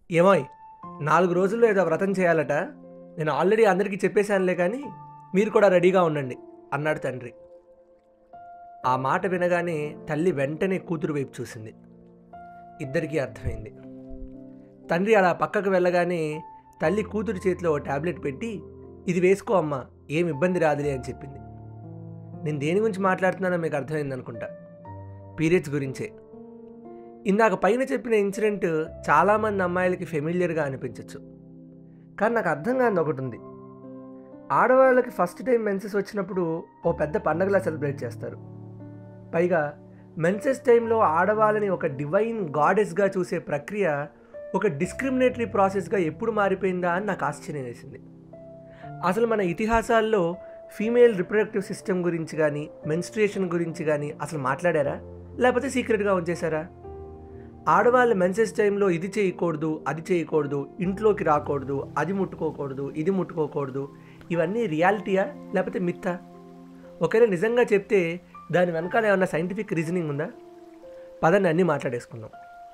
ఏమోయ్ నాలుగు రోజుల్లో ఏదో వ్రతం చేయాలట నేను ఆల్రెడీ అందరికీ చెప్పేశానులే కానీ మీరు కూడా రెడీగా ఉండండి అన్నాడు తండ్రి ఆ మాట వినగానే తల్లి వెంటనే కూతురు వైపు చూసింది ఇద్దరికీ అర్థమైంది తండ్రి అలా పక్కకు వెళ్ళగానే తల్లి కూతురు చేతిలో ఓ టాబ్లెట్ పెట్టి ఇది వేసుకో అమ్మా ఏం ఇబ్బంది రాదులే అని చెప్పింది నేను దేని గురించి మాట్లాడుతున్నానో మీకు అర్థమైంది అనుకుంటా పీరియడ్స్ గురించే ఇందాక పైన చెప్పిన ఇన్సిడెంట్ చాలామంది అమ్మాయిలకి ఫెమిలియర్గా అనిపించవచ్చు కానీ నాకు అర్థం కాని ఒకటి ఉంది ఆడవాళ్ళకి ఫస్ట్ టైం మెన్సెస్ వచ్చినప్పుడు ఓ పెద్ద పండగలా సెలబ్రేట్ చేస్తారు పైగా మెన్సెస్ టైంలో ఆడవాళ్ళని ఒక డివైన్ గాడెస్గా చూసే ప్రక్రియ ఒక డిస్క్రిమినేటరీ ప్రాసెస్గా ఎప్పుడు మారిపోయిందా అని నాకు ఆశ్చర్యం వేసింది అసలు మన ఇతిహాసాల్లో ఫీమేల్ రిప్రొడక్టివ్ సిస్టమ్ గురించి కానీ మెన్స్ట్రియేషన్ గురించి కానీ అసలు మాట్లాడారా లేకపోతే సీక్రెట్గా ఉంచేశారా ఆడవాళ్ళు మెన్సెస్ టైంలో ఇది చేయకూడదు అది చేయకూడదు ఇంట్లోకి రాకూడదు అది ముట్టుకోకూడదు ఇది ముట్టుకోకూడదు ఇవన్నీ రియాలిటీయా లేకపోతే మిత్తా ఒకవేళ నిజంగా చెప్తే దాని వెనకాల ఏమన్నా సైంటిఫిక్ రీజనింగ్ ఉందా పదని అన్నీ మాట్లాడేసుకుందాం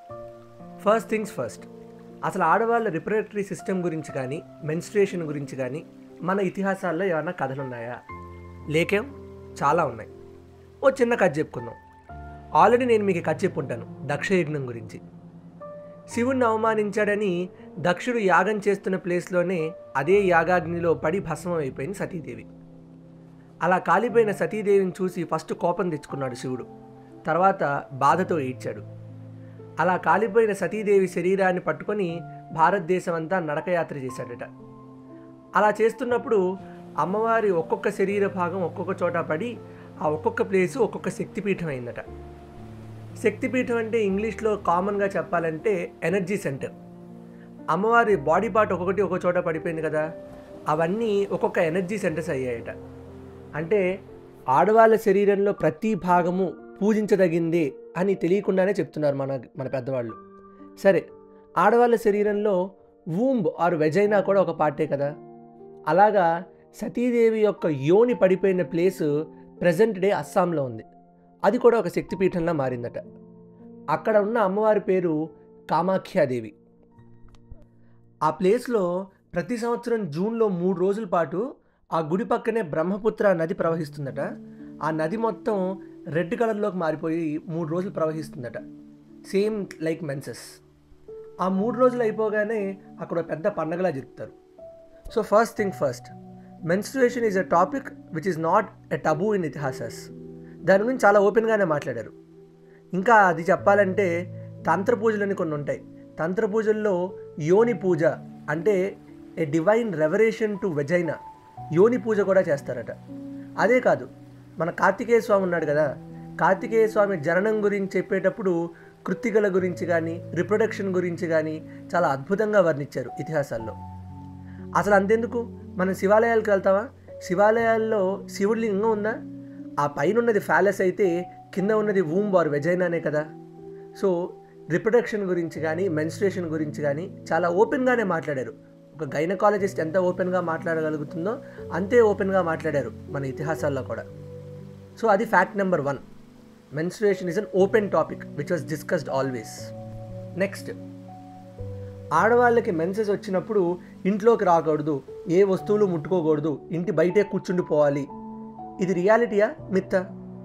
ఫస్ట్ థింగ్స్ ఫస్ట్ అసలు ఆడవాళ్ళ రిప్రొడక్టరీ సిస్టమ్ గురించి కానీ మెన్స్ట్రియేషన్ గురించి కానీ మన ఇతిహాసాల్లో ఏమైనా కథలు ఉన్నాయా లేకేం చాలా ఉన్నాయి ఓ చిన్న కథ చెప్పుకుందాం ఆల్రెడీ నేను మీకు కథ చెప్పుంటాను దక్షయజ్ఞం గురించి శివుణ్ణి అవమానించాడని దక్షుడు యాగం చేస్తున్న ప్లేస్లోనే అదే యాగాగ్నిలో పడి భస్మం అయిపోయింది సతీదేవి అలా కాలిపోయిన సతీదేవిని చూసి ఫస్ట్ కోపం తెచ్చుకున్నాడు శివుడు తర్వాత బాధతో ఏడ్చాడు అలా కాలిపోయిన సతీదేవి శరీరాన్ని పట్టుకొని భారతదేశం అంతా నడకయాత్ర చేశాడట అలా చేస్తున్నప్పుడు అమ్మవారి ఒక్కొక్క శరీర భాగం ఒక్కొక్క చోట పడి ఆ ఒక్కొక్క ప్లేసు ఒక్కొక్క శక్తిపీఠం అయిందట శక్తిపీఠం అంటే ఇంగ్లీష్లో కామన్గా చెప్పాలంటే ఎనర్జీ సెంటర్ అమ్మవారి బాడీ పార్ట్ ఒక్కొక్కటి ఒక్కొక్క చోట పడిపోయింది కదా అవన్నీ ఒక్కొక్క ఎనర్జీ సెంటర్స్ అయ్యాయట అంటే ఆడవాళ్ళ శరీరంలో ప్రతి భాగము పూజించదగిందే అని తెలియకుండానే చెప్తున్నారు మన మన పెద్దవాళ్ళు సరే ఆడవాళ్ళ శరీరంలో వూంబ్ ఆర్ వెజైనా కూడా ఒక పార్టే కదా అలాగా సతీదేవి యొక్క యోని పడిపోయిన ప్లేసు ప్రజెంట్ డే అస్సాంలో ఉంది అది కూడా ఒక శక్తిపీఠంలా మారిందట అక్కడ ఉన్న అమ్మవారి పేరు కామాఖ్యాదేవి ఆ ప్లేస్లో ప్రతి సంవత్సరం జూన్లో మూడు రోజుల పాటు ఆ గుడి పక్కనే బ్రహ్మపుత్ర నది ప్రవహిస్తుందట ఆ నది మొత్తం రెడ్ కలర్లోకి మారిపోయి మూడు రోజులు ప్రవహిస్తుందట సేమ్ లైక్ మెన్సెస్ ఆ మూడు రోజులు అయిపోగానే అక్కడ ఒక పెద్ద పండగలా జరుపుతారు so first thing first menstruation is a topic which is not a taboo in itihasas దాని గురించి చాలా ఓపెన్గానే మాట్లాడారు ఇంకా అది చెప్పాలంటే తంత్ర పూజలని కొన్ని ఉంటాయి తంత్ర పూజల్లో యోని పూజ అంటే ఏ డివైన్ రెవరేషన్ టు వెజైనా యోని పూజ కూడా చేస్తారట అదే కాదు మన కార్తికేయ స్వామి ఉన్నాడు కదా కార్తికేయ స్వామి జననం గురించి చెప్పేటప్పుడు కృత్తికల గురించి కానీ రిప్రొడక్షన్ గురించి కానీ చాలా అద్భుతంగా వర్ణించారు ఇతిహాసాల్లో అసలు అంతెందుకు మనం శివాలయాలకు వెళ్తావా శివాలయాల్లో శివుడి లింగం ఉందా ఆ పైన ఉన్నది ఫ్యాలెస్ అయితే కింద ఉన్నది వూమ్ ఆర్ వెజైనానే కదా సో రిప్రొడక్షన్ గురించి కానీ మెన్స్ట్రేషన్ గురించి కానీ చాలా ఓపెన్గానే మాట్లాడారు ఒక గైనకాలజిస్ట్ ఎంత ఓపెన్గా మాట్లాడగలుగుతుందో అంతే ఓపెన్గా మాట్లాడారు మన ఇతిహాసాల్లో కూడా సో అది fact number one menstruation is an open topic which was discussed always next ఆడవాళ్ళకి మెన్సెస్ వచ్చినప్పుడు ఇంట్లోకి రాకూడదు ఏ వస్తువులు ముట్టుకోకూడదు ఇంటి బయటే కూర్చుండిపోవాలి ఇది రియాలిటీయా మిత్తా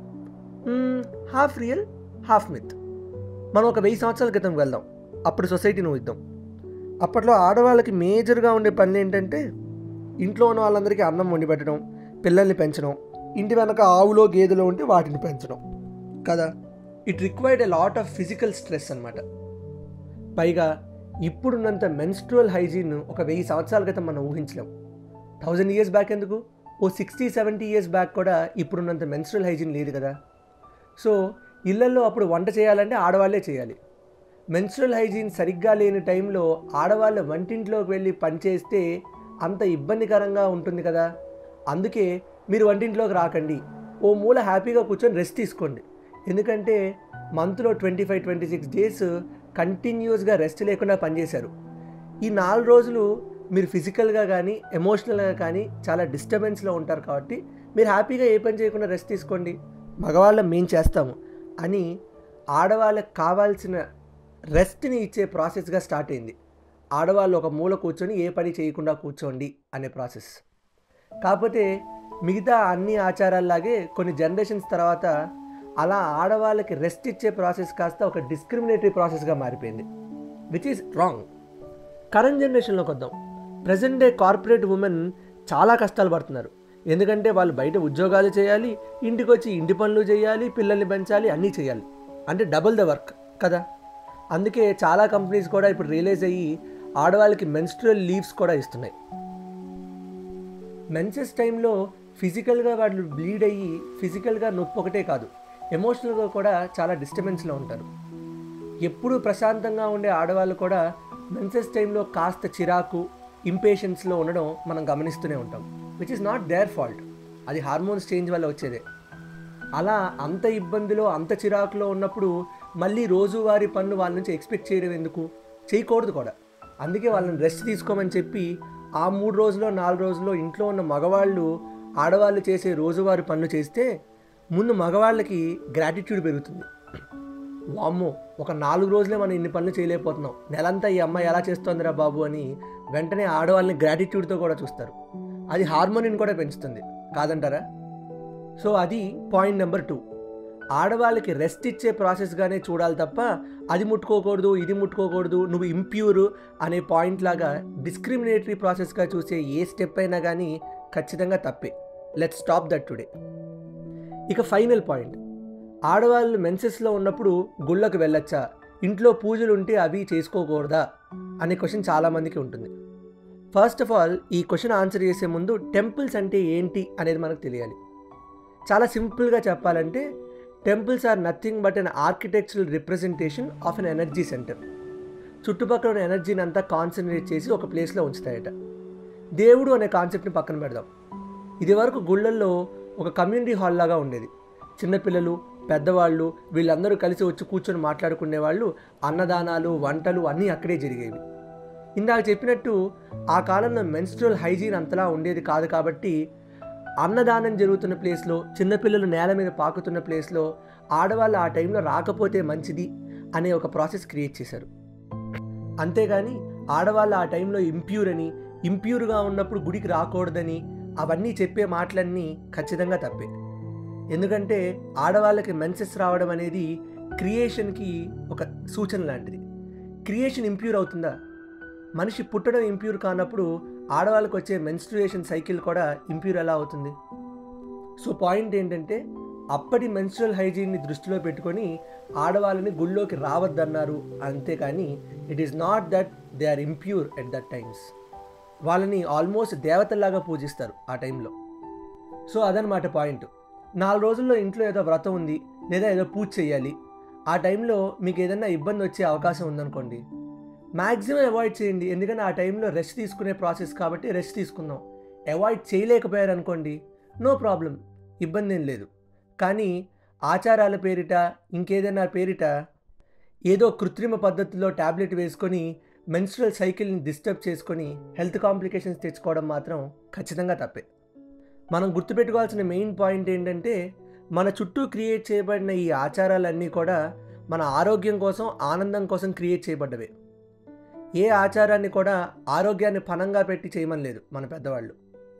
హాఫ్ రియల్ హాఫ్ మిత్ మనం ఒక వెయ్యి సంవత్సరాల క్రితం వెళ్దాం అప్పుడు సొసైటీని ఊహిద్దాం అప్పట్లో ఆడవాళ్ళకి మేజర్గా ఉండే పనులు ఏంటంటే ఇంట్లో ఉన్న వాళ్ళందరికీ అన్నం వండి పెట్టడం పిల్లల్ని పెంచడం ఇంటి వెనక ఆవులో గేదెలో ఉంటే వాటిని పెంచడం కదా it required a lot of physical stress అనమాట పైగా ఇప్పుడున్నంత మెన్స్ట్రువల్ హైజీన్ ఒక వెయ్యి సంవత్సరాల క్రితం మనం ఊహించలేం థౌజండ్ ఇయర్స్ బ్యాక్ ఎందుకు ఓ సిక్స్టీ సెవెంటీ ఇయర్స్ బ్యాక్ కూడా ఇప్పుడున్నంత మెన్స్ట్రువల్ హైజీన్ లేదు కదా సో ఇళ్లల్లో అప్పుడు వంట చేయాలంటే ఆడవాళ్ళే చేయాలి మెన్స్ట్రువల్ హైజీన్ సరిగ్గా లేని టైంలో ఆడవాళ్ళు వంటింట్లోకి వెళ్ళి పనిచేస్తే అంత ఇబ్బందికరంగా ఉంటుంది కదా అందుకే మీరు వంటింట్లోకి రాకండి ఓ మూల హ్యాపీగా కూర్చొని రెస్ట్ తీసుకోండి ఎందుకంటే మంత్లో twenty five twenty six days కంటిన్యూస్గా రెస్ట్ లేకుండా పనిచేశారు ఈ నాలుగు రోజులు మీరు ఫిజికల్గా కానీ ఎమోషనల్గా కానీ చాలా డిస్టర్బెన్స్లో ఉంటారు కాబట్టి మీరు హ్యాపీగా ఏ పని చేయకుండా రెస్ట్ తీసుకోండి మగవాళ్ళం మేము చేస్తాము అని ఆడవాళ్ళకి కావాల్సిన రెస్ట్ని ఇచ్చే ప్రాసెస్గా స్టార్ట్ అయింది ఆడవాళ్ళు ఒక మూల కూర్చొని ఏ పని చేయకుండా కూర్చోండి అనే ప్రాసెస్ కాకపోతే మిగతా అన్ని ఆచారాల్లాగే కొన్ని జనరేషన్స్ తర్వాత అలా ఆడవాళ్ళకి రెస్ట్ ఇచ్చే ప్రాసెస్ కాస్త ఒక డిస్క్రిమినేటరీ ప్రాసెస్గా మారిపోయింది విచ్ ఈస్ రాంగ్ కరెంట్ జనరేషన్లోకి వద్దాం ప్రజెంట్ డే కార్పొరేట్ ఉమెన్ చాలా కష్టాలు పడుతున్నారు ఎందుకంటే వాళ్ళు బయట ఉద్యోగాలు చేయాలి ఇంటికి వచ్చి ఇంటి పనులు చేయాలి పిల్లల్ని పెంచాలి అన్నీ చేయాలి అంటే డబుల్ ద వర్క్ కదా అందుకే చాలా కంపెనీస్ కూడా ఇప్పుడు రియలైజ్ అయ్యి ఆడవాళ్ళకి మెన్స్ట్రువల్ లీవ్స్ కూడా ఇస్తున్నాయి మెన్సెస్ టైంలో ఫిజికల్గా వాళ్ళు బ్లీడ్ అయ్యి ఫిజికల్గా నొప్పి ఒకటే కాదు ఎమోషనల్గా కూడా చాలా డిస్టర్బెన్స్లో ఉంటారు ఎప్పుడూ ప్రశాంతంగా ఉండే ఆడవాళ్ళు కూడా మెన్సెస్ టైంలో కాస్త చిరాకు ఇంపేషెన్స్లో ఉండడం మనం గమనిస్తూనే ఉంటాం which is not their fault అది హార్మోన్స్ చేంజ్ వల్ల వచ్చేదే అలా అంత ఇబ్బందిలో అంత చిరాకులో ఉన్నప్పుడు మళ్ళీ రోజువారీ పనులు వాళ్ళ నుంచి ఎక్స్పెక్ట్ చేయడం ఎందుకు చేయకూడదు కూడా అందుకే వాళ్ళని రెస్ట్ తీసుకోమని చెప్పి ఆ మూడు రోజుల్లో నాలుగు రోజుల్లో ఇంట్లో ఉన్న మగవాళ్ళు ఆడవాళ్ళు చేసే రోజువారీ పనులు చేస్తే ముందు మగవాళ్ళకి గ్రాటిట్యూడ్ పెరుగుతుంది వామ్మో ఒక నాలుగు రోజులే మనం ఇన్ని పనులు చేయలేకపోతున్నాం నెలంతా ఈ అమ్మాయి ఎలా చేస్తోందిరా బాబు అని వెంటనే ఆడవాళ్ళని గ్రాటిట్యూడ్తో కూడా చూస్తారు అది హార్మోనిని కూడా పెంచుతుంది కాదంటారా సో అది పాయింట్ నెంబర్ టూ ఆడవాళ్ళకి రెస్ట్ ఇచ్చే ప్రాసెస్గానే చూడాలి తప్ప అది ముట్టుకోకూడదు ఇది ముట్టుకోకూడదు నువ్వు ఇంప్యూర్ అనే పాయింట్ లాగా డిస్క్రిమినేటరీ ప్రాసెస్గా చూసే ఏ స్టెప్ అయినా కానీ ఖచ్చితంగా తప్పే లెట్ స్టాప్ దట్ టుడే ఇక ఫైనల్ పాయింట్ ఆడవాళ్ళు మెన్సెస్లో ఉన్నప్పుడు గుళ్ళకు వెళ్ళొచ్చా ఇంట్లో పూజలు ఉంటే అవి చేసుకోకూడదా అనే క్వశ్చన్ చాలామందికి ఉంటుంది ఫస్ట్ ఆఫ్ ఆల్ ఈ క్వశ్చన్ ఆన్సర్ చేసే ముందు టెంపుల్స్ అంటే ఏంటి అనేది మనకు తెలియాలి చాలా సింపుల్గా చెప్పాలంటే temples are nothing but an architectural representation of an energy centre చుట్టుపక్కల ఉన్న ఎనర్జీని అంతా కాన్సన్ట్రేట్ చేసి ఒక ప్లేస్లో ఉంచుతాయట దేవుడు అనే కాన్సెప్ట్ని పక్కన పెడదాం ఇది వరకు గుళ్ళల్లో ఒక కమ్యూనిటీ హాల్ లాగా ఉండేది చిన్నపిల్లలు పెద్దవాళ్ళు వీళ్ళందరూ కలిసి వచ్చి కూర్చొని మాట్లాడుకునే వాళ్ళు అన్నదానాలు వంటలు అన్నీ అక్కడే జరిగేవి ఇందాక చెప్పినట్టు ఆ కాలంలో మెన్స్ట్రల్ హైజీన్ అంతలా ఉండేది కాదు కాబట్టి అన్నదానం జరుగుతున్న ప్లేస్లో చిన్నపిల్లలు నేల మీద పాకుతున్న ప్లేస్లో ఆడవాళ్ళు ఆ టైంలో రాకపోతే మంచిది అనే ఒక ప్రాసెస్ క్రియేట్ చేశారు అంతేగాని ఆడవాళ్ళు ఆ టైంలో ఇంప్యూర్ అని ఇంప్యూర్గా ఉన్నప్పుడు గుడికి రాకూడదని అవన్నీ చెప్పే మాటలన్నీ ఖచ్చితంగా తప్పే ఎందుకంటే ఆడవాళ్ళకి మెన్సెస్ రావడం అనేది క్రియేషన్కి ఒక సూచన లాంటిది క్రియేషన్ ఇంప్యూర్ అవుతుందా మనిషి పుట్టడం ఇంప్యూర్ కానప్పుడు ఆడవాళ్ళకి వచ్చే మెన్స్ట్రుయేషన్ సైకిల్ కూడా ఇంప్యూర్ ఎలా అవుతుంది సో పాయింట్ ఏంటంటే అప్పటి మెన్స్ట్రల్ హైజీన్ని దృష్టిలో పెట్టుకొని ఆడవాళ్ళని గుళ్ళోకి రావద్దన్నారు అంతేకాని it is not that they are impure at that times వాళ్ళని ఆల్మోస్ట్ దేవతల్లాగా పూజిస్తారు ఆ టైంలో సో అదనమాట పాయింట్ నాలుగు రోజుల్లో ఇంట్లో ఏదో వ్రతం ఉంది లేదా ఏదో పూజ చేయాలి ఆ టైంలో మీకు ఏదైనా ఇబ్బంది వచ్చే అవకాశం ఉందనుకోండి మ్యాక్సిమం అవాయిడ్ చేయండి ఎందుకంటే ఆ టైంలో రెస్ట్ తీసుకునే ప్రాసెస్ కాబట్టి రెస్ట్ తీసుకుందాం అవాయిడ్ చేయలేకపోయారు అనుకోండి నో ప్రాబ్లం ఇబ్బంది ఏం లేదు కానీ ఆచారాల పేరిట ఇంకేదైనా పేరిట ఏదో కృత్రిమ పద్ధతిలో ట్యాబ్లెట్ వేసుకొని మెన్స్ట్రల్ సైకిల్ని డిస్టర్బ్ చేసుకొని హెల్త్ కాంప్లికేషన్స్ తెచ్చుకోవడం మాత్రం ఖచ్చితంగా తప్పే మనం గుర్తుపెట్టుకోవాల్సిన మెయిన్ పాయింట్ ఏంటంటే మన చుట్టూ క్రియేట్ చేయబడిన ఈ ఆచారాలన్నీ కూడా మన ఆరోగ్యం కోసం ఆనందం కోసం క్రియేట్ చేయబడ్డవే ఏ ఆచారాన్ని కూడా ఆరోగ్యాన్ని పనంగా పెట్టి చేయమని మన పెద్దవాళ్ళు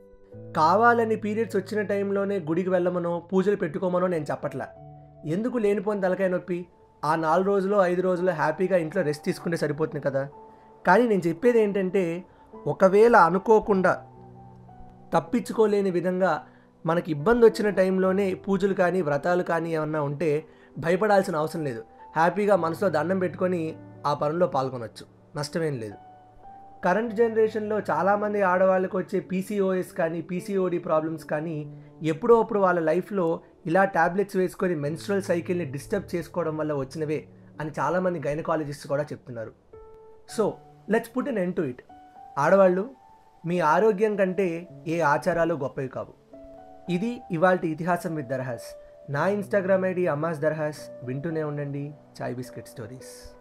కావాలని పీరియడ్స్ వచ్చిన టైంలోనే గుడికి వెళ్ళమనో పూజలు పెట్టుకోమనో నేను చెప్పట్లా ఎందుకు లేనిపోని తలకాయ నొప్పి ఆ నాలుగు రోజులు ఐదు రోజులు హ్యాపీగా ఇంట్లో రెస్ట్ తీసుకుంటే సరిపోతుంది కదా కానీ నేను చెప్పేది ఏంటంటే ఒకవేళ అనుకోకుండా తప్పించుకోలేని విధంగా మనకి ఇబ్బంది వచ్చిన టైంలోనే పూజలు కానీ వ్రతాలు కానీ ఏమన్నా ఉంటే భయపడాల్సిన అవసరం లేదు హ్యాపీగా మనసులో దండం పెట్టుకొని ఆ పనుల్లో పాల్గొనవచ్చు నష్టమేం లేదు కరెంట్ జనరేషన్లో చాలామంది ఆడవాళ్ళకి వచ్చే పీసీఓఎస్ కానీ పీసీఓడి ప్రాబ్లమ్స్ కానీ ఎప్పుడో అప్పుడు వాళ్ళ లైఫ్లో ఇలా ట్యాబ్లెట్స్ వేసుకొని మెన్స్ట్రల్ సైకిల్ని డిస్టర్బ్ చేసుకోవడం వల్ల వచ్చినవే అని చాలామంది గైనకాలజిస్ట్స్ కూడా చెప్తున్నారు so let's put an end to it ఆడవాళ్ళు మీ ఆరోగ్యం కంటే ఏ ఆచారాలు గొప్పవి కావు ఇది ఇవాళ ఇతిహాసం విత్ దర్హాస్ నా ఇన్స్టాగ్రామ్ ఐడి అమ్మాస్ దర్హాస్ వింటూనే ఉండండి చాయ్ బిస్కెట్ స్టోరీస్